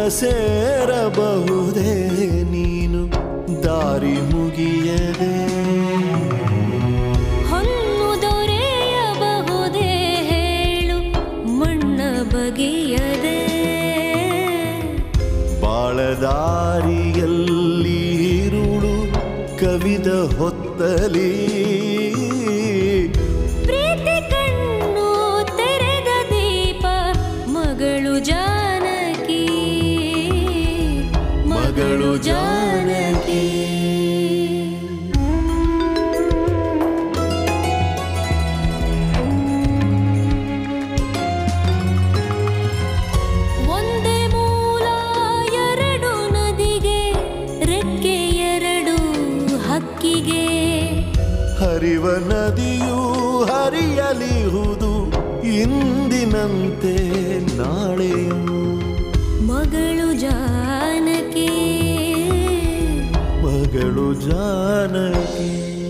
ಸೇರಬಹುದೇ ನೀನು ದಾರಿ ಮುಗಿಯದೆ ಹೊನ್ನು ದೊರೆಯಬಹುದೇ ಹೇಳು ಮಣ್ಣ ಬಗೆಯದೆ ಬಾಳದಾರಿಯಲ್ಲಿ ಇರುಳು ಕವಿದ ಹೊತ್ತಲಿ ಪ್ರೀತಿ ಕಣ್ಣು ತೆರೆದ ದೀಪ ಮಗಳು ಜಾನಕಿ ಮಗಳು ಜಾನಕಿ ಒಂದೇ ಮೂಲ ಎರಡು ನದಿಗೆ ರೆಕ್ಕೆ ಎರಡು ಹಕ್ಕಿಗೆ ಹರಿವ ನದಿಯು ಹರಿಯಲಿಹುದು ಇಂದಿನಂತೆ ನಾಳೆಯು ಮಗಳು ಜಾನಕಿ ಮಗಳು ಜಾನಕಿ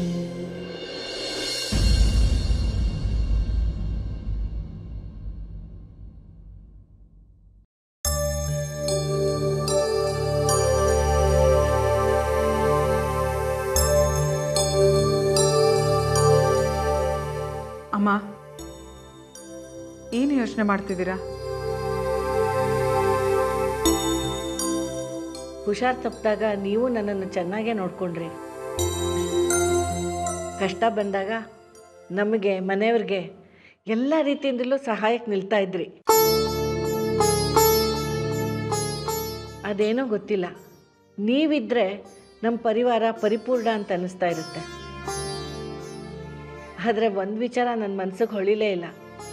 ಅಮ್ಮ ಏನು ಯೋಚನೆ ಮಾಡ್ತಿದ್ದೀರಾ ಹುಷಾರ್ ತಪ್ಪಿದಾಗ ನೀವು ನನ್ನನ್ನು ಚೆನ್ನಾಗೇ ನೋಡ್ಕೊಂಡ್ರಿ ಕಷ್ಟ ಬಂದಾಗ ನಮಗೆ ಮನೆಯವ್ರಿಗೆ ಎಲ್ಲ ರೀತಿಯಿಂದಲೂ ಸಹಾಯಕ್ಕೆ ನಿಲ್ತಾ ಇದ್ರಿ ಅದೇನೋ ಗೊತ್ತಿಲ್ಲ ನೀವಿದ್ರೆ ನಮ್ಮ ಪರಿವಾರ ಪರಿಪೂರ್ಣ ಅಂತ ಅನ್ನಿಸ್ತಾ ಇರುತ್ತೆ ಆದರೆ ಒಂದು ವಿಚಾರ ನನ್ನ ಮನ್ಸಿಗೆ ಹೊಳಿಲೇ ಇಲ್ಲ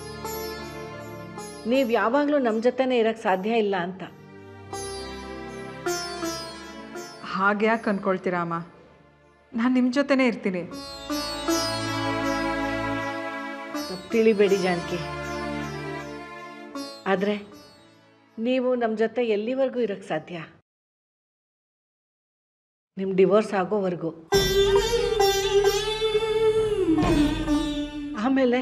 ನೀವು ಯಾವಾಗಲೂ ನಮ್ಮ ಜೊತೆನೇ ಇರೋಕ್ಕೆ ಸಾಧ್ಯ ಇಲ್ಲ ಅಂತ ಹಾಗೆ ಯಾಕೆ ಅನ್ಕೊಳ್ತೀರಾ ಅಮ್ಮ ನಾನು ನಿಮ್ಮ ಜೊತೆನೇ ಇರ್ತೀನಿ ತಪ್ಪು ತಿಳಿಬೇಡಿ ಜಾನಕಿ ಆದರೆ ನೀವು ನಮ್ಮ ಜೊತೆ ಎಲ್ಲಿವರೆಗೂ ಇರೋಕ್ಕೆ ಸಾಧ್ಯ ನಿಮ್ಮ ಡಿವೋರ್ಸ್ ಆಗೋವರೆಗೂ ಆಮೇಲೆ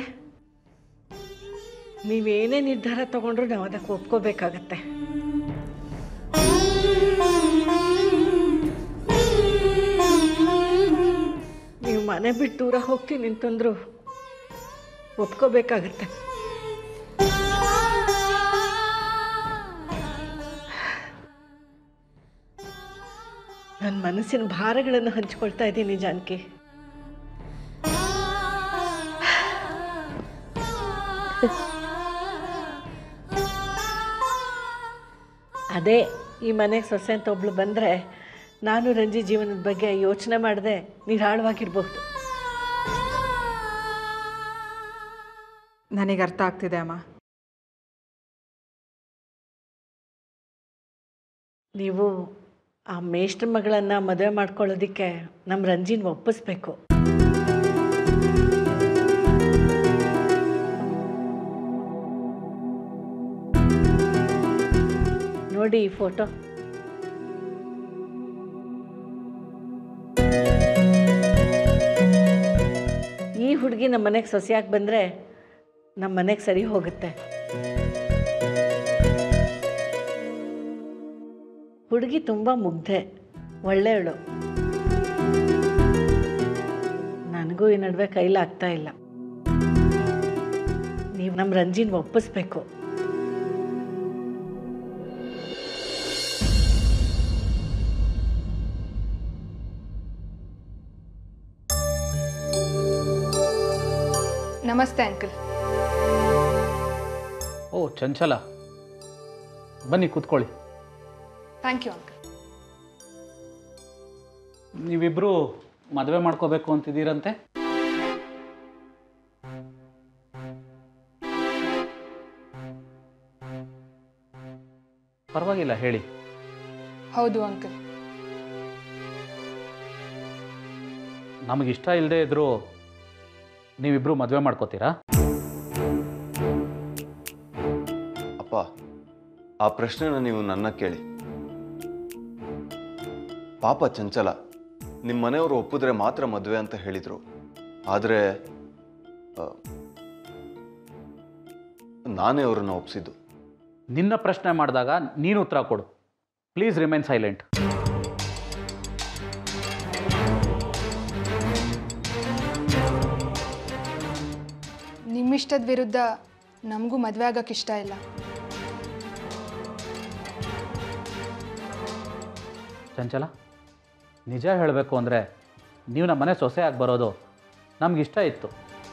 ನೀವೇನೇ ನಿರ್ಧಾರ ತಗೊಂಡ್ರು ನಾವು ಅದಕ್ಕೆ ಒಪ್ಕೋಬೇಕಾಗತ್ತೆ ನೀವು ಮನೆ ಬಿಟ್ಟು ದೂರ ಹೋಗ್ತೀನಿ ಅಂತಂದ್ರು ಒಪ್ಕೋಬೇಕಾಗತ್ತೆ ನನ್ನ ಮನಸ್ಸಿನ ಭಾರಗಳನ್ನು ಹಂಚ್ಕೊಳ್ತಾ ಇದ್ದೀನಿ ಜಾನಕಿ ಅದೇ ಈ ಮನೆಗೆ ಸೊಸೆ ಅಂತ ಒಬ್ಳು ಬಂದರೆ ನಾನು ರಂಜಿ ಜೀವನದ ಬಗ್ಗೆ ಯೋಚನೆ ಮಾಡದೆ ನಿರಾಳವಾಗಿರ್ಬಹುದು ನನಗೆ ಅರ್ಥ ಆಗ್ತಿದೆ ಅಮ್ಮ ನೀವು ಆ ಮೇಷ್ಟ್ರ ಮಗಳನ್ನು ಮದುವೆ ಮಾಡ್ಕೊಳ್ಳೋದಕ್ಕೆ ನಮ್ಮ ರಂಜಿನ್ ಒಪ್ಪಿಸ್ಬೇಕು ನೋಡಿ ಈ ಫೋಟೋ ಈ ಹುಡುಗಿ ನಮ್ಮ ಮನೆಗೆ ಸೊಸೆಯಾಗಿ ಬಂದರೆ ನಮ್ಮ ಮನೆಗೆ ಸರಿ ಹೋಗುತ್ತೆ ಹುಡುಗಿ ತುಂಬ ಮುಗ್ಧೆ ಒಳ್ಳೆಯವಳು ನನಗೂ ಈ ನಡುವೆ ಕೈಲಾಗ್ತಾ ಇಲ್ಲ ನೀವು ನಮ್ಮ ರಂಜಿನ್ ಒಪ್ಪಿಸ್ಬೇಕು ನಮಸ್ತೆ ಅಂಕಲ್ ಓ ಚಂಚಲ ಬನ್ನಿ ಕೂತ್ಕೊಳ್ಳಿ ಥ್ಯಾಂಕ್ ಯು ಅಂಕಲ್ ನೀವಿಬ್ಬರು ಮದುವೆ ಮಾಡ್ಕೋಬೇಕು ಅಂತಿದ್ದೀರಂತೆ ಪರವಾಗಿಲ್ಲ ಹೇಳಿ ಹೌದು ಅಂಕಲ್ ನಮಗಿಷ್ಟ ಇಲ್ಲದೆ ಇದ್ದರೂ ನೀವಿಬ್ಬರು ಮದುವೆ ಮಾಡ್ಕೋತೀರಾ ಅಪ್ಪ ಆ ಪ್ರಶ್ನೆನ ನೀವು ನನ್ನ ಕೇಳಿ ಪಾಪ ಚಂಚಲ ನಿಮ್ಮ ಮನೆಯವರು ಒಪ್ಪಿದ್ರೆ ಮಾತ್ರ ಮದುವೆ ಅಂತ ಹೇಳಿದರು ಆದರೆ ನಾನೇ ಅವರನ್ನು ಒಪ್ಪಿಸಿದ್ದು ನಿನ್ನ ಪ್ರಶ್ನೆ ಮಾಡಿದಾಗ ನೀನು ಉತ್ತರ ಕೊಡು ಪ್ಲೀಸ್ ರಿಮೈನ್ ಸೈಲೆಂಟ್ ನಿಮ್ಮಿಷ್ಟದ ವಿರುದ್ಧ ನಮಗೂ ಮದುವೆ ಆಗೋಕ್ಕೆ ಇಷ್ಟ ಇಲ್ಲ ಚಂಚಲ ನಿಜ ಹೇಳಬೇಕು ಅಂದರೆ ನೀವು ನಮ್ಮ ಮನೆ ಸೊಸೆಯಾಗಿ ಬರೋದು ನಮಗಿಷ್ಟ ಇತ್ತು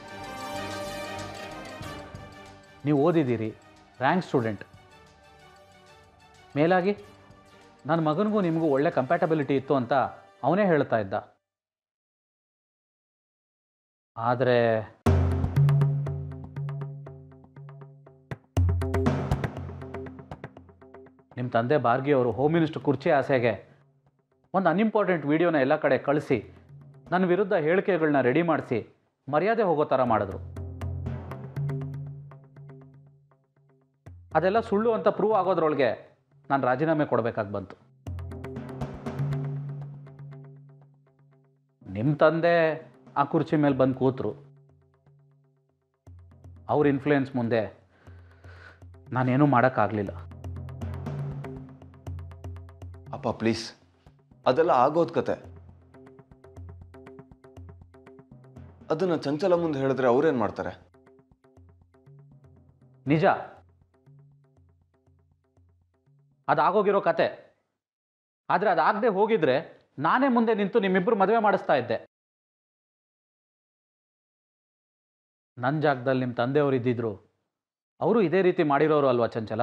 ನೀವು ಓದಿದ್ದೀರಿ ರ್ಯಾಂಕ್ ಸ್ಟೂಡೆಂಟ್ ಮೇಲಾಗಿ ನನ್ನ ಮಗನಿಗೂ ನಿಮಗೂ ಒಳ್ಳೆ ಕಂಪ್ಯಾಟಬಿಲಿಟಿ ಇತ್ತು ಅಂತ ಅವನೇ ಹೇಳ್ತಾ ಇದ್ದ ಆದರೆ ನಿಮ್ಮ ತಂದೆ ಬಾರ್ಗಿ ಅವರು ಹೋಮ್ ಮಿನಿಸ್ಟರ್ ಕುರ್ಚಿ ಆಸೆಗೆ ಒಂದು ಅನ್ಇಂಪಾರ್ಟೆಂಟ್ ವಿಡಿಯೋನ ಎಲ್ಲ ಕಡೆ ಕಳಿಸಿ ನನ್ನ ವಿರುದ್ಧ ಹೇಳಿಕೆಗಳನ್ನ ರೆಡಿ ಮಾಡಿಸಿ ಮರ್ಯಾದೆ ಹೋಗೋ ಥರ ಮಾಡಿದ್ರು ಅದೆಲ್ಲ ಸುಳ್ಳು ಅಂತ ಪ್ರೂವ್ ಆಗೋದ್ರೊಳಗೆ ನಾನು ರಾಜೀನಾಮೆ ಕೊಡಬೇಕಾಗಿ ಬಂತು ನಿಮ್ಮ ತಂದೆ ಆ ಕುರ್ಚಿ ಮೇಲೆ ಬಂದು ಕೂತರು ಅವ್ರ ಇನ್ಫ್ಲೂಯೆನ್ಸ್ ಮುಂದೆ ನಾನೇನೂ ಮಾಡೋಕ್ಕಾಗಲಿಲ್ಲ ಅಪ್ಪ ಪ್ಲೀಸ್ ಅದೆಲ್ಲ ಆಗೋದ್ ಕತೆ ಅದನ್ನ ಚಂಚಲ ಮುಂದೆ ಹೇಳಿದ್ರೆ ಅವ್ರೇನ್ ಮಾಡ್ತಾರೆ ನಿಜ ಅದಾಗೋಗಿರೋ ಕತೆ ಆದರೆ ಅದಾಗದೆ ಹೋಗಿದ್ರೆ ನಾನೇ ಮುಂದೆ ನಿಂತು ನಿಮ್ಮಿಬ್ಬರು ಮದುವೆ ಮಾಡಿಸ್ತಾ ಇದ್ದೆ ನನ್ನ ಜಾಗದಲ್ಲಿ ನಿಮ್ಮ ತಂದೆಯವರು ಇದ್ದಿದ್ರು ಅವರು ಇದೇ ರೀತಿ ಮಾಡಿರೋರು ಅಲ್ವಾ ಚಂಚಲ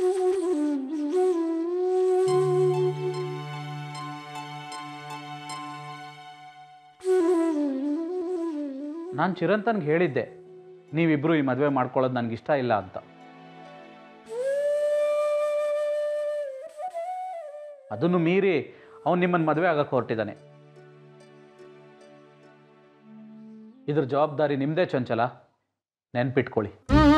ನಾನು ಚಿರಂತನ್ಗೆ ಹೇಳಿದ್ದೆ ನೀವಿಬ್ಬರು ಈ ಮದುವೆ ಮಾಡ್ಕೊಳ್ಳೋದು ನನಗಿಷ್ಟ ಇಲ್ಲ ಅಂತ ಅದನ್ನು ಮೀರಿ ಅವನು ನಿಮ್ಮನ್ನು ಮದುವೆ ಆಗಕ್ಕೆ ಹೊರಟಿದ್ದಾನೆ ಇದ್ರ ಜವಾಬ್ದಾರಿ ನಿಮ್ಮದೇ ಚಂಚಲ ನೆನ್ಪಿಟ್ಕೊಳ್ಳಿ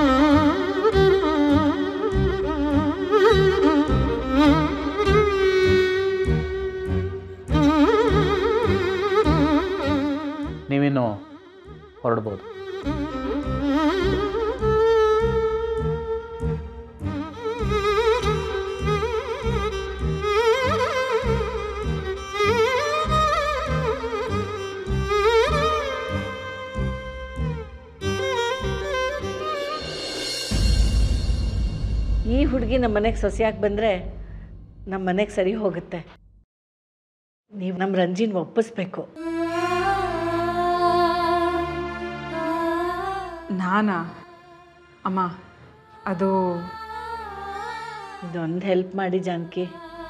ನೀವಿನ್ನು ಹೊರಡ್ಬೋದು ಈ ಹುಡುಗಿ ನಮ್ಮ ಮನೆಗೆ ಸೊಸೆಯಾಗಿ ಬಂದರೆ ನಮ್ಮ ಮನೆಗೆ ಸರಿ ಹೋಗುತ್ತೆ ನೀವು ನಮ್ಮ ರಂಜಿನ ಒಪ್ಪಿಸ್ಬೇಕು ನಾನಾ ಅಮ್ಮ ಅದು ಇದೊಂದು ಹೆಲ್ಪ್ ಮಾಡಿ ಜಾನಕಿ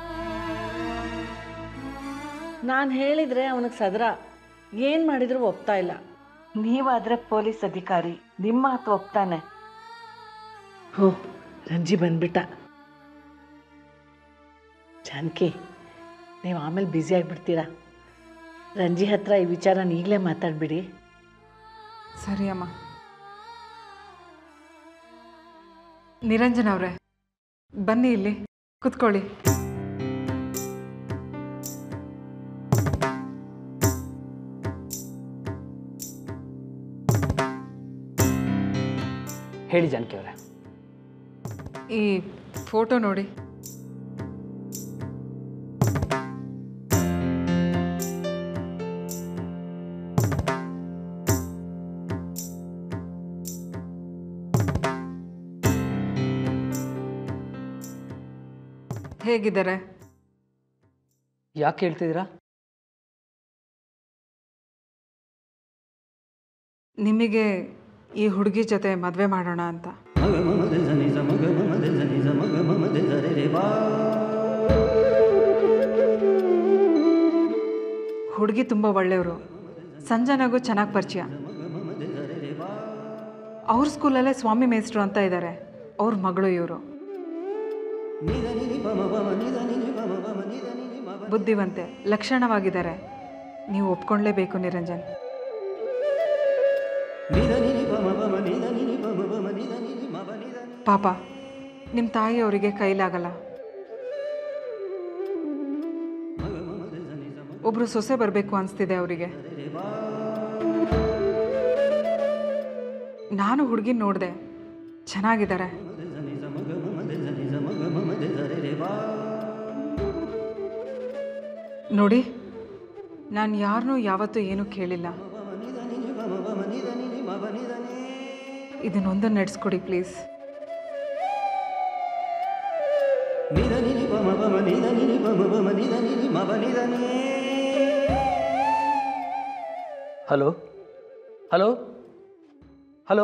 ನಾನು ಹೇಳಿದರೆ ಅವನಿಗೆ ಸದರ ಏನು ಮಾಡಿದರೂ ಒಪ್ತಾ ಇಲ್ಲ ನೀವಾದರೆ ಪೊಲೀಸ್ ಅಧಿಕಾರಿ ನಿಮ್ಮ ಮಾತು ಒಪ್ತಾನೆ ಹೋ ರಂಜಿ ಬಂದ್ಬಿಟ್ಟ ಜಾನಕಿ ನೀವು ಆಮೇಲೆ ಬ್ಯುಸಿ ಆಗಿಬಿಡ್ತೀರಾ ರಂಜಿ ಹತ್ರ ಈ ವಿಚಾರನ ಈಗಲೇ ಮಾತಾಡ್ಬಿಡಿ ಸರಿ ಅಮ್ಮ ನಿರಂಜನ್ ಅವರೇ ಬನ್ನಿ ಇಲ್ಲಿ ಕುತ್ಕೊಳ್ಳಿ ಹೇಳಿ ಜಾನಕಿ ಅವರೇ ಈ ಫೋಟೋ ನೋಡಿ ಹೇಗಿದ್ದಾರೆ ಯಾಕೆ ಹೇಳ್ತಿದ್ದೀರಾ ನಿಮಗೆ ಈ ಹುಡುಗಿ ಜೊತೆ ಮದುವೆ ಮಾಡೋಣ ಅಂತ ಹುಡುಗಿ ತುಂಬ ಒಳ್ಳೆಯವರು ಸಂಜನಾಗೂ ಚೆನ್ನಾಗಿ ಪರಿಚಯ ಅವ್ರ ಸ್ಕೂಲಲ್ಲೇ ಸ್ವಾಮಿ ಮೇಸ್ಟ್ರು ಅಂತ ಇದ್ದಾರೆ ಅವ್ರ ಮಗಳು ಇವರು ಬುದ್ಧಿವಂತೆ ಲಕ್ಷಣವಾಗಿದ್ದಾರೆ ನೀವು ಒಪ್ಕೊಳ್ಳೇಬೇಕು ನಿರಂಜನ್ ಪಾಪ ನಿಮ್ಮ ತಾಯಿಯವರಿಗೆ ಕೈಲಾಗಲ್ಲ ಒಬ್ರು ಸೊಸೆ ಬರಬೇಕು ಅನಿಸ್ತಿದೆ ಅವರಿಗೆ ನಾನು ಹುಡುಗಿ ನೋಡಿದೆ ಚೆನ್ನಾಗಿದ್ದಾರೆ ನೋಡಿ ನಾನು ಯಾರನ್ನೂ ಯಾವತ್ತೂ ಏನೂ ಕೇಳಿಲ್ಲ ಇದನ್ನೊಂದನ್ನು ನಡೆಸ್ಕೊಡಿ please hello hello hello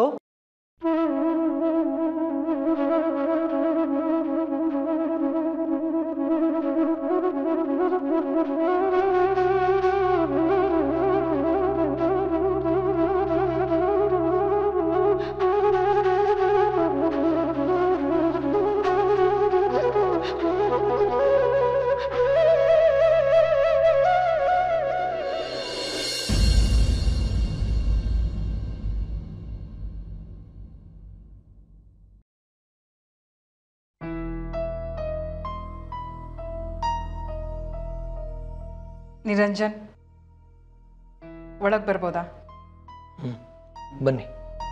Niranjan ಒಳಗೆ ಬರ್ಬೋದಾ ಹ್ಞೂ ಬನ್ನಿ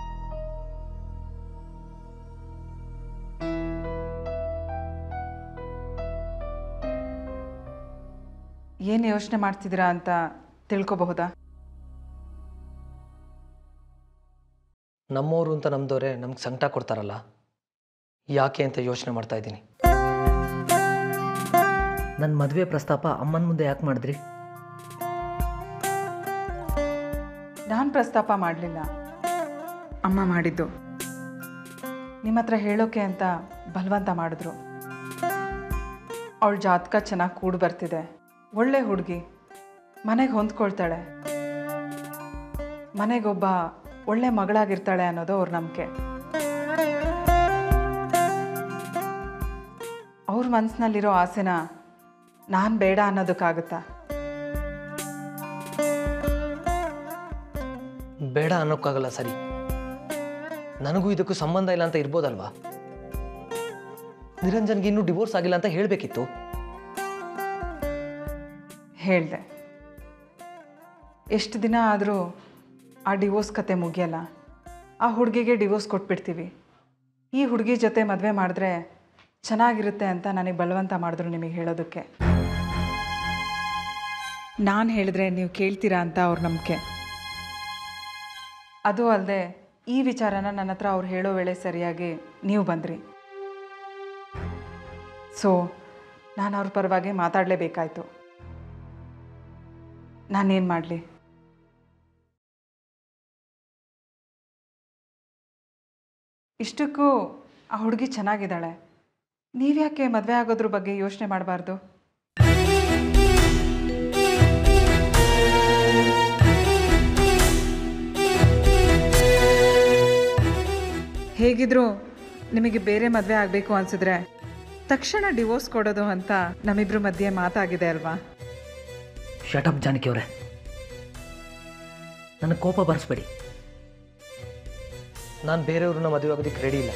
ಏನು ಯೋಚನೆ ಮಾಡ್ತಿದ್ದೀರಾ ಅಂತ ತಿಳ್ಕೊಬಹುದಾ ನಮ್ಮವರು ಅಂತ ನಮ್ದವ್ರೆ ನಮ್ಗೆ ಸಂಕಟ ಕೊಡ್ತಾರಲ್ಲ ಯಾಕೆ ಅಂತ ಯೋಚನೆ ಮಾಡ್ತಾ ಇದ್ದೀನಿ ನನ್ನ ಮದುವೆ ಪ್ರಸ್ತಾಪ ಅಮ್ಮನ ಮುಂದೆ ಯಾಕೆ ಮಾಡಿದ್ರಿ ನಾನು ಪ್ರಸ್ತಾಪ ಮಾಡಲಿಲ್ಲ ಅಮ್ಮ ಮಾಡಿದ್ದು ನಿಮ್ಮ ಹತ್ರ ಹೇಳೋಕೆ ಅಂತ ಬಲವಂತ ಮಾಡಿದ್ರು ಅವಳ ಜಾತಕ ಚೆನ್ನಾಗಿ ಕೂಡು ಬರ್ತಿದೆ ಒಳ್ಳೆ ಹುಡುಗಿ ಮನೆಗೆ ಹೊಂದ್ಕೊಳ್ತಾಳೆ ಮನೆಗೊಬ್ಬ ಒಳ್ಳೆ ಮಗಳಾಗಿರ್ತಾಳೆ ಅನ್ನೋದು ಅವ್ರ ನಂಬಿಕೆ ಅವ್ರ ಮನಸ್ಸಿನಲ್ಲಿರೋ ಆಸೆನ ನಾನು ಬೇಡ ಅನ್ನೋದಕ್ಕಾಗುತ್ತಾ ಬೇಡ ಅನ್ನೋಕ್ಕಾಗಲ್ಲ ಸರಿ ನನಗೂ ಇದಕ್ಕೂ ಸಂಬಂಧ ಇಲ್ಲ ಅಂತ ಇರ್ಬೋದಲ್ವಾ ನಿರಂಜನ್ಗೆ ಇನ್ನೂ ಡಿವೋರ್ಸ್ ಆಗಿಲ್ಲ ಅಂತ ಹೇಳಬೇಕಿತ್ತು ಹೇಳಿದೆ ಎಷ್ಟು ದಿನ ಆದರೂ ಆ ಡಿವೋರ್ಸ್ ಕತೆ ಮುಗಿಯಲ್ಲ ಆ ಹುಡುಗಿಗೆ ಡಿವೋರ್ಸ್ ಕೊಟ್ಬಿಡ್ತೀವಿ ಈ ಹುಡುಗಿ ಜೊತೆ ಮದುವೆ ಮಾಡಿದ್ರೆ ಚೆನ್ನಾಗಿರುತ್ತೆ ಅಂತ ನನಗೆ ಬಲವಂತ ಮಾಡಿದ್ರು ನಿಮಗೆ ಹೇಳೋದಕ್ಕೆ ನಾನು ಹೇಳಿದ್ರೆ ನೀವು ಕೇಳ್ತೀರಾ ಅಂತ ಅವ್ರ ನಂಬಿಕೆ ಅದು ಅಲ್ಲದೆ ಈ ವಿಚಾರನ ನನ್ನ ಹತ್ರ ಅವ್ರು ಹೇಳೋ ವೇಳೆ ಸರಿಯಾಗಿ ನೀವು ಬಂದ್ರಿ ಸೊ ನಾನು ಅವ್ರ ಪರವಾಗಿ ಮಾತಾಡಲೇಬೇಕಾಯ್ತು ನಾನೇನು ಮಾಡಲಿ ಇಷ್ಟಕ್ಕೂ ಆ ಹುಡುಗಿ ಚೆನ್ನಾಗಿದ್ದಾಳೆ ನೀವ್ಯಾಕೆ ಮದುವೆ ಆಗೋದ್ರ ಬಗ್ಗೆ ಯೋಚನೆ ಮಾಡಬಾರ್ದು ಹೇಗಿದ್ರು ನಿಮಗೆ ಬೇರೆ ಮದುವೆ ಆಗಬೇಕು ಅನ್ಸಿದ್ರೆ ತಕ್ಷಣ ಡಿವೋರ್ಸ್ ಕೊಡೋದು ಅಂತ ನಮ್ಮಿಬ್ರ ಮಧ್ಯೆ ಮಾತಾಗಿದೆ ಅಲ್ವಾ ಶಟಪ್ ಜಾನಕಿ ಅವರೇ ನನಗೆ ಕೋಪ ಬರ್ಸ್ಬೇಡಿ ನಾನು ಬೇರೆಯವ್ರನ್ನ ಮದುವೆ ಆಗೋದಕ್ಕೆ ರೆಡಿ ಇಲ್ಲ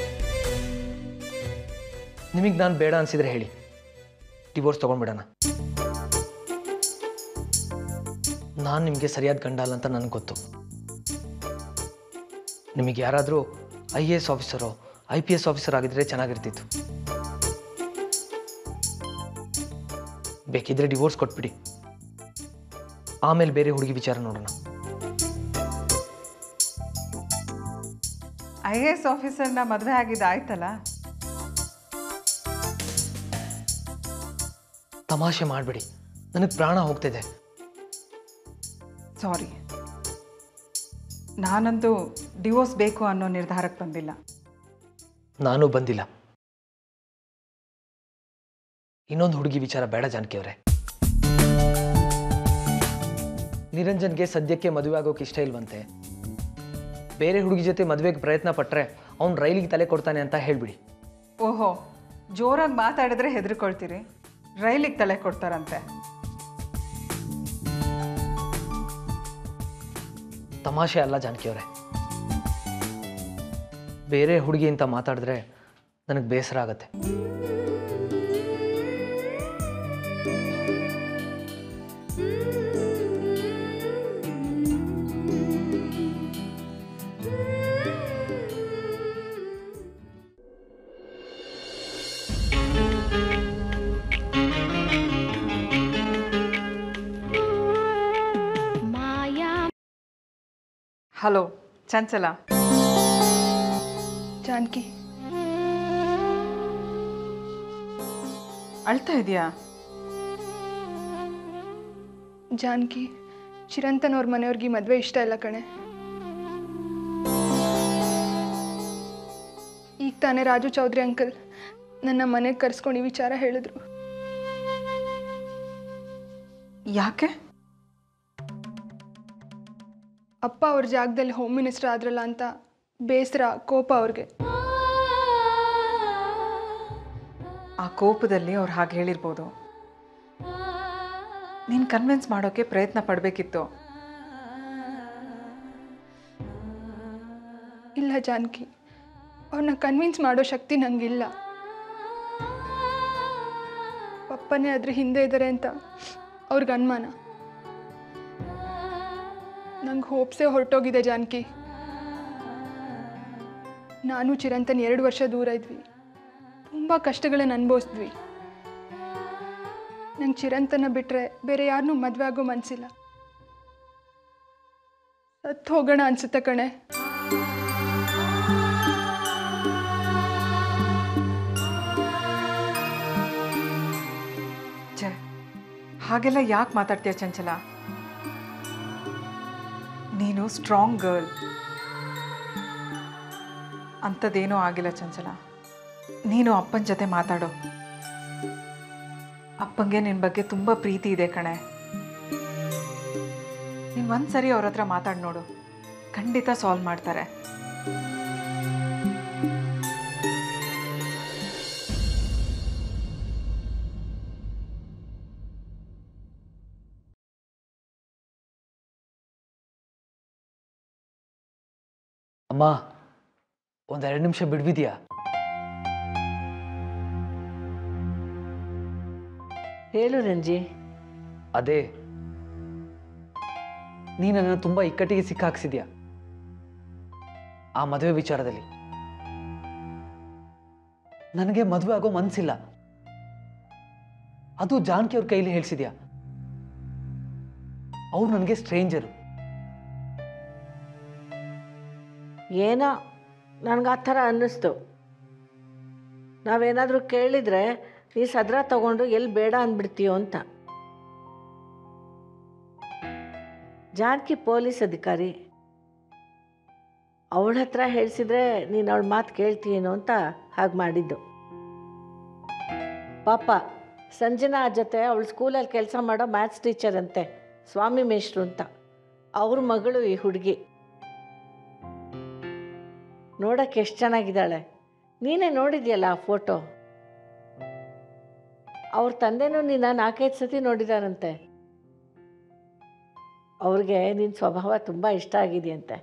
ನಿಮಗೆ ನಾನು ಬೇಡ ಅನಿಸಿದ್ರೆ ಹೇಳಿ ಡಿವೋರ್ಸ್ ತೊಗೊಂಡ್ಬಿಡೋಣ ನಾನು ನಿಮಗೆ ಸರಿಯಾದ ಗಂಡ ಅಲ್ಲ ಅಂತ ನನಗೆ ಗೊತ್ತು ನಿಮಗೆ ಯಾರಾದರೂ ಐ ಎ ಎಸ್ ಆಫೀಸರೋ ಐ ಪಿ ಎಸ್ ಆಫೀಸರ್ ಆಗಿದ್ರೆ ಚೆನ್ನಾಗಿರ್ತಿತ್ತು ಬೇಕಿದ್ರೆ ಡಿವೋರ್ಸ್ ಕೊಟ್ಬಿಡಿ ಆಮೇಲೆ ಬೇರೆ ಹುಡುಗಿ ವಿಚಾರ ನೋಡೋಣ ಐ ಎ ಎಸ್ ಆಫೀಸರ್ನ ಮದುವೆ ಆಗಿದ್ದು ಆಯ್ತಲ್ಲ ತಮಾಷೆ ಮಾಡಬೇಡಿ ನನಗೆ ಪ್ರಾಣ ಹೋಗ್ತಿದೆ ಸಾರಿ ನಾನಂತೂ ಡಿವೋರ್ಸ್ ಬೇಕು ಅನ್ನೋ ನಿರ್ಧಾರಕ್ಕೆ ಬಂದಿಲ್ಲ ನಾನು ಬಂದಿಲ್ಲ ಇನ್ನೊಂದು ಹುಡುಗಿ ವಿಚಾರ ಬೇಡ ಜಾನಕಿ ಅವರೇ ನಿರಂಜನ್ಗೆ ಸದ್ಯಕ್ಕೆ ಮದುವೆ ಆಗೋಕೆ ಇಷ್ಟ ಇಲ್ವಂತೆ ಬೇರೆ ಹುಡುಗಿ ಜೊತೆ ಮದುವೆಗೆ ಪ್ರಯತ್ನ ಪಟ್ಟರೆ ಅವ್ನು ರೈಲಿಗೆ ತಲೆ ಕೊಡ್ತಾನೆ ಅಂತ ಹೇಳ್ಬಿಡಿ ಓಹೋ ಜೋರಾಗಿ ಮಾತಾಡಿದ್ರೆ ಹೆದರ್ಕೊಳ್ತೀರಿ ರೈಲಿಗೆ ತಲೆ ಕೊಡ್ತಾರಂತೆ ತಮಾಷೆ ಅಲ್ಲ ಜಾನಕಿ ಅವರೇ ಬೇರೆ ಹುಡುಗಿ ಅಂತ ಮಾತಾಡಿದ್ರೆ ನನಗೆ ಬೇಸರ ಆಗತ್ತೆ ಹಲೋ ಚಂಚಲ ಜಾನಕಿ ಅಳ್ತಾ ಇದೆಯಾ ಜಾನಕಿ ಚಿರಂತನ್ ಅವ್ರ ಮನೆಯವ್ರಿಗೆ ಮದುವೆ ಇಷ್ಟ ಇಲ್ಲ ಕಣೆ ಈಗ ತಾನೇ ರಾಜು ಚೌಧರಿ ಅಂಕಲ್ ನನ್ನ ಮನೆಗೆ ಕರ್ಸ್ಕೊಂಡು ಈ ವಿಚಾರ ಹೇಳಿದ್ರು ಯಾಕೆ ಅಪ್ಪ ಅವ್ರ ಜಾಗದಲ್ಲಿ ಹೋಮ್ ಮಿನಿಸ್ಟರ್ ಆದ್ರಲ್ಲ ಅಂತ ಬೇಸರ ಕೋಪ ಅವ್ರಿಗೆ ಆ ಕೋಪದಲ್ಲಿ ಅವ್ರು ಹಾಗೆ ಹೇಳಿರ್ಬೋದು ನೀನು ಕನ್ವಿನ್ಸ್ ಮಾಡೋಕ್ಕೆ ಪ್ರಯತ್ನ ಪಡಬೇಕಿತ್ತು ಇಲ್ಲ ಜಾನಕಿ ಅವ್ರನ್ನ ಕನ್ವಿನ್ಸ್ ಮಾಡೋ ಶಕ್ತಿ ನನಗಿಲ್ಲ ಪಪ್ಪನೇ ಅದ್ರ ಹಿಂದೆ ಇದ್ದಾರೆ ಅಂತ ಅವ್ರಿಗೆ ಅನುಮಾನ ನಂಗೆ ಹೋಪ್ಸೇ ಹೊರಟೋಗಿದೆ ಜಾನಕಿ ನಾನು ಚಿರಂತನ್ ಎರಡು ವರ್ಷ ದೂರ ಇದ್ವಿ ತುಂಬ ಕಷ್ಟಗಳನ್ನ ಅನುಭವಿಸಿದ್ವಿ ನಂಗೆ ಚಿರಂತನ ಬಿಟ್ಟರೆ ಬೇರೆ ಯಾರನ್ನೂ ಮದುವೆ ಆಗೋ ಮನಸ್ಸಿಲ್ಲ ಸತ್ತು ಹೋಗೋಣ ಅನ್ಸುತ್ತೆ ಕಣೆ ಛೇ ಹಾಗೆಲ್ಲ ಯಾಕೆ ಮಾತಾಡ್ತೀಯ ಚಂಚಲ ನೀನು ಸ್ಟ್ರಾಂಗ್ ಗರ್ಲ್ ಅಂಥದ್ದೇನೂ ಆಗಿಲ್ಲ ಚಂಚಲ ನೀನು ಅಪ್ಪನ ಜೊತೆ ಮಾತಾಡು ಅಪ್ಪಂಗೆ ನಿನ್ನ ಬಗ್ಗೆ ತುಂಬ ಪ್ರೀತಿ ಇದೆ ಕಣೆ ನೀನು ಒಂದು ಸರಿ ಅವ್ರ ಹತ್ರ ಮಾತಾಡಿ ನೋಡು ಖಂಡಿತ ಸಾಲ್ವ್ ಮಾಡ್ತಾರೆ ಅಮ್ಮ ಒಂದೆರಡು ನಿಮಿಷ ಬಿಡ್ವಿದ್ಯಾ ಹೇಳು ರಂಜಿ ಅದೇ ನೀ ನನ್ನನ್ನು ತುಂಬ ಇಕ್ಕಟ್ಟಿಗೆ ಸಿಕ್ಕಾಕ್ಸಿದ್ಯಾ ಆ ಮದುವೆ ವಿಚಾರದಲ್ಲಿ ನನಗೆ ಮದುವೆ ಆಗೋ ಮನಸ್ಸಿಲ್ಲ ಅದು ಜಾನಕಿ ಅವ್ರ ಕೈಲಿ ಹೇಳ್ಸಿದ್ಯಾ ಅವ್ರು ನನಗೆ ಸ್ಟ್ರೇಂಜರು ಏನೋ ನನಗೆ ಆ ಥರ ಅನ್ನಿಸ್ತು ನಾವೇನಾದರೂ ಕೇಳಿದರೆ ನೀ ಸದ್ರ ತಗೊಂಡು ಎಲ್ಲಿ ಬೇಡ ಅಂದ್ಬಿಡ್ತೀಯೋ ಅಂತ ಜಾನಕಿ ಪೊಲೀಸ್ ಅಧಿಕಾರಿ ಅವಳ ಹತ್ರ ಹೇಳಿಸಿದ್ರೆ ನೀನು ಅವಳ ಮಾತು ಕೇಳ್ತೀಯೇನೋ ಅಂತ ಹಾಗೆ ಮಾಡಿದ್ದು ಪಾಪ ಸಂಜನಾ ಜೊತೆ ಅವಳು ಸ್ಕೂಲಲ್ಲಿ ಕೆಲಸ ಮಾಡೋ ಮ್ಯಾಥ್ಸ್ ಟೀಚರ್ ಅಂತೆ ಸ್ವಾಮಿ ಮೇಷ್ಟ್ರು ಅಂತ ಅವ್ರ ಮಗಳು ಈ ಹುಡುಗಿ ನೋಡೋಕ್ಕೆ ಎಷ್ಟು ಚೆನ್ನಾಗಿದ್ದಾಳೆ ನೀನೇ ನೋಡಿದ್ಯಲ್ಲ ಆ ಫೋಟೋ ಅವ್ರ ತಂದೆನೂ ನಿನ್ನ ನಾಲ್ಕೈದು ಸತಿ ನೋಡಿದಾರಂತೆ ಅವ್ರಿಗೆ ನಿನ್ನ ಸ್ವಭಾವ ತುಂಬ ಇಷ್ಟ ಆಗಿದೆಯಂತೆ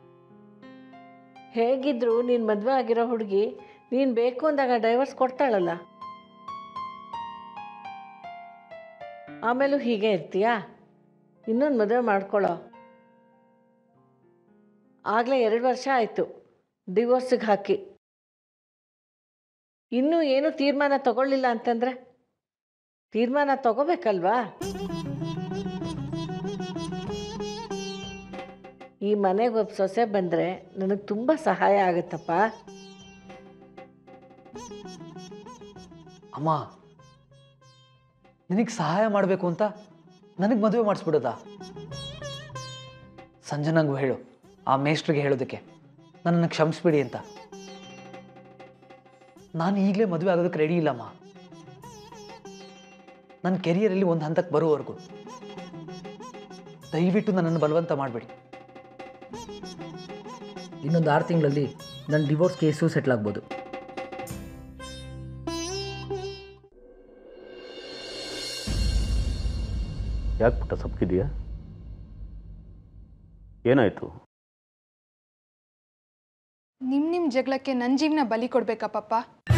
ಹೇಗಿದ್ರು ನೀನು ಮದುವೆ ಆಗಿರೋ ಹುಡುಗಿ ನೀನು ಬೇಕು ಅಂದಾಗ ಡೈವರ್ಸ್ ಕೊಡ್ತಾಳಲ್ಲ ಆಮೇಲೂ ಹೀಗೆ ಇರ್ತೀಯಾ ಇನ್ನೊಂದು ಮದುವೆ ಮಾಡ್ಕೊಳ್ಳೋ ಆಗಲೇ ಎರಡು ವರ್ಷ ಆಯಿತು ಡಿವೋರ್ಸಿಗೆ ಹಾಕಿ ಇನ್ನೂ ಏನು ತೀರ್ಮಾನ ತಗೊಳ್ಳಿಲ್ಲ ಅಂತಂದರೆ ತೀರ್ಮಾನ ತಗೋಬೇಕಲ್ವಾ ಈ ಮನೆಗೆ ಒಬ್ಬ ಸೊಸೆ ಬಂದರೆ ನನಗೆ ತುಂಬ ಸಹಾಯ ಆಗುತ್ತಪ್ಪ ಅಮ್ಮ ನಿನಗೆ ಸಹಾಯ ಮಾಡಬೇಕು ಅಂತ ನನಗೆ ಮದುವೆ ಮಾಡಿಸ್ಬಿಡೋದಾ ಸಂಜನಂಗೂ ಹೇಳು ಆ ಮೇಸ್ಟ್ರಿಗೆ ಹೇಳೋದಕ್ಕೆ ನನ್ನನ್ನು ಕ್ಷಮಿಸ್ಬಿಡಿ ಅಂತ ನಾನು ಈಗಲೇ ಮದುವೆ ಆಗೋದಕ್ಕೆ ರೆಡಿ ಇಲ್ಲಮ್ಮ ನನ್ನ ಕೆರಿಯರಲ್ಲಿ ಒಂದು ಹಂತಕ್ಕೆ ಬರೋವರೆಗೂ ದಯವಿಟ್ಟು ನನ್ನನ್ನು ಬಲವಂತ ಮಾಡಬೇಡಿ ಇನ್ನೊಂದು ಆರು ತಿಂಗಳಲ್ಲಿ ನನ್ನ ಡಿವೋರ್ಸ್ ಕೇಸು ಸೆಟ್ಲ್ ಆಗ್ಬೋದು ಯಾಕೆ ಪುಟ್ಟ ಸಪ್ಕಿದೆಯಾ ಏನಾಯಿತು ನಿಮ್ಮ ನಿಮ್ಮ ಜಗಳಕ್ಕೆ ನನ್ನ ಜೀವನ ಬಲಿ ಕೊಡ್ಬೇಕಾ ಪಪ್ಪ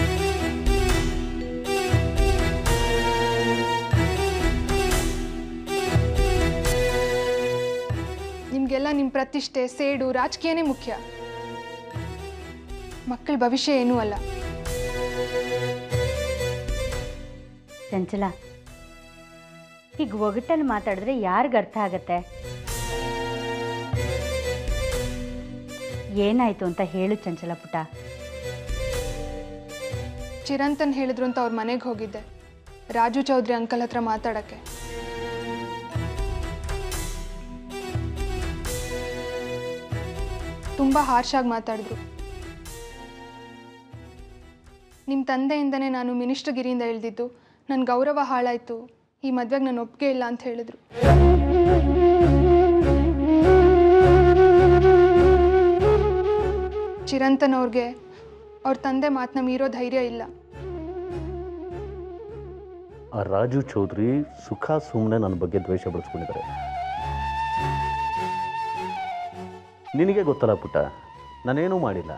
ನಿಮಗೆಲ್ಲ ನಿಮ್ಮ ಪ್ರತಿಷ್ಠೆ ಸೇಡು ರಾಜಕೀಯನೇ ಮುಖ್ಯ ಮಕ್ಕಳ ಭವಿಷ್ಯ ಏನೂ ಅಲ್ಲ ಚಂಚಲ ಈಗ ಒಗಟಲ್ಲಿ ಮಾತಾಡಿದ್ರೆ ಯಾರಿಗ ಅರ್ಥ ಆಗತ್ತೆ ಏನಾಯಿತು ಅಂತ ಹೇಳು ಚಂಚಲ ಪುಟ್ಟ ಚಿರಂತನ್ ಹೇಳಿದ್ರು ಅಂತ ಅವ್ರ ಮನೆಗೆ ಹೋಗಿದ್ದೆ ರಾಜು ಚೌಧರಿ ಅಂಕಲ್ ಹತ್ರ ಮಾತಾಡಕ್ಕೆ ತುಂಬ ಹಾರ್ಷಾಗಿ ಮಾತಾಡಿದ್ರು ನಿಮ್ಮ ತಂದೆಯಿಂದನೇ ನಾನು ಮಿನಿಸ್ಟರ್ಗಿರಿಯಿಂದ ಇಳಿದಿದ್ದು ನನ್ನ ಗೌರವ ಹಾಳಾಯಿತು ಈ ಮದ್ವೆಗೆ ನಾನು ಒಪ್ಪಿಗೆ ಇಲ್ಲ ಅಂತ ಹೇಳಿದ್ರು ಚಿರಂತನ್ ಅವ್ರಿಗೆ ಅವ್ರ ತಂದೆ ಮಾತನ್ನ ಮೀರೋ ಧೈರ್ಯ ಇಲ್ಲ ಆ ರಾಜು ಚೌಧರಿ ಸುಖ ಸುಮ್ಮನೆ ನನ್ನ ಬಗ್ಗೆ ದ್ವೇಷ ಬೆಳೆಸ್ಕೊಂಡಿದ್ದಾರೆ ನಿನಗೆ ಗೊತ್ತಲ್ಲ ಪುಟ್ಟ ನಾನೇನೂ ಮಾಡಿಲ್ಲ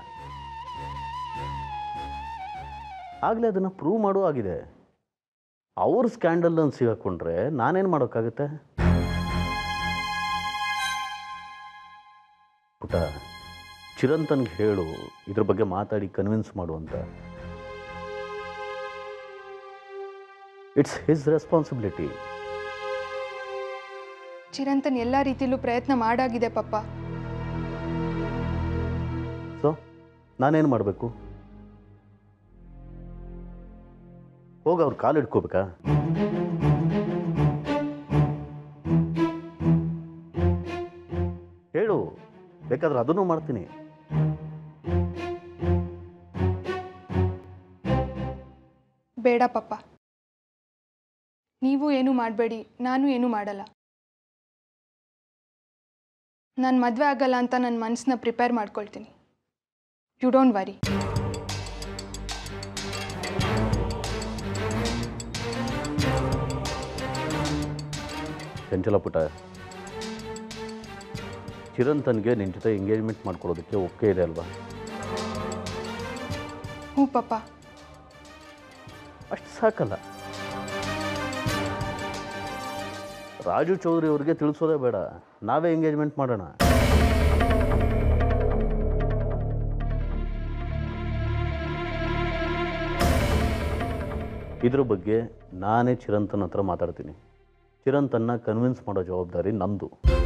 ಆಗಲೇ ಅದನ್ನು ಪ್ರೂವ್ ಮಾಡೂ ಆಗಿದೆ ಅವ್ರ ಸ್ಕ್ಯಾಂಡಲ್ ಅಂತ ಸಿಗಾಕೊಂಡ್ರೆ ನಾನೇನು ಮಾಡೋಕ್ಕಾಗುತ್ತೆ ಪುಟ್ಟ ಚಿರಂತನ್ಗೆ ಹೇಳು ಇದ್ರ ಬಗ್ಗೆ ಮಾತಾಡಿ ಕನ್ವಿನ್ಸ್ ಮಾಡು ಅಂತ ಇಟ್ಸ್ ಹಿಸ್ ರೆಸ್ಪಾನ್ಸಿಬಿಲಿಟಿ ಚಿರಂತನ್ ಎಲ್ಲ ರೀತಿಲೂ ಪ್ರಯತ್ನ ಮಾಡಾಗಿದೆ ಪಪ್ಪ ಸೊ ನಾನೇನು ಮಾಡಬೇಕು ಹೋಗಿ ಅವ್ರ ಕಾಲು ಹಿಡ್ಕೋಬೇಕಾ ಹೇಳು ಬೇಕಾದ್ರೆ ಅದನ್ನು ಮಾಡ್ತೀನಿ ಬೇಡ ಪಪ್ಪ ನೀವು ಏನೂ ಮಾಡಬೇಡಿ ನಾನು ಏನೂ ಮಾಡಲ್ಲ ನಾನು ಮದುವೆ ಆಗಲ್ಲ ಅಂತ ನನ್ನ ಮನಸ್ಸನ್ನ ಪ್ರಿಪೇರ್ ಮಾಡ್ಕೊಳ್ತೀನಿ ಯು ಡೋಂಟ್ ವರಿ ಚಂಚಲ ಪುಟ ಚಿರಂತನ್ಗೆ ನಿನ್ನ ಜೊತೆ ಎಂಗೇಜ್ಮೆಂಟ್ ಮಾಡ್ಕೊಳ್ಳೋದಕ್ಕೆ ಒಪ್ಪಿಗೆ ಇದೆ ಅಲ್ವಾ ಹ್ಞೂ ಪಪ್ಪ ಅಷ್ಟು ಸಾಕಲ್ಲ ರಾಜು ಚೌಧರಿ ಅವ್ರಿಗೆ ತಿಳಿಸೋದೇ ಬೇಡ ನಾವೇ ಎಂಗೇಜ್ಮೆಂಟ್ ಮಾಡೋಣ ಇದ್ರ ಬಗ್ಗೆ ನಾನೇ ಚಿರಂತನ್ ಹತ್ರ ಮಾತಾಡ್ತೀನಿ ಚಿರಂತನ್ನ ಕನ್ವಿನ್ಸ್ ಮಾಡೋ ಜವಾಬ್ದಾರಿ ನಂದು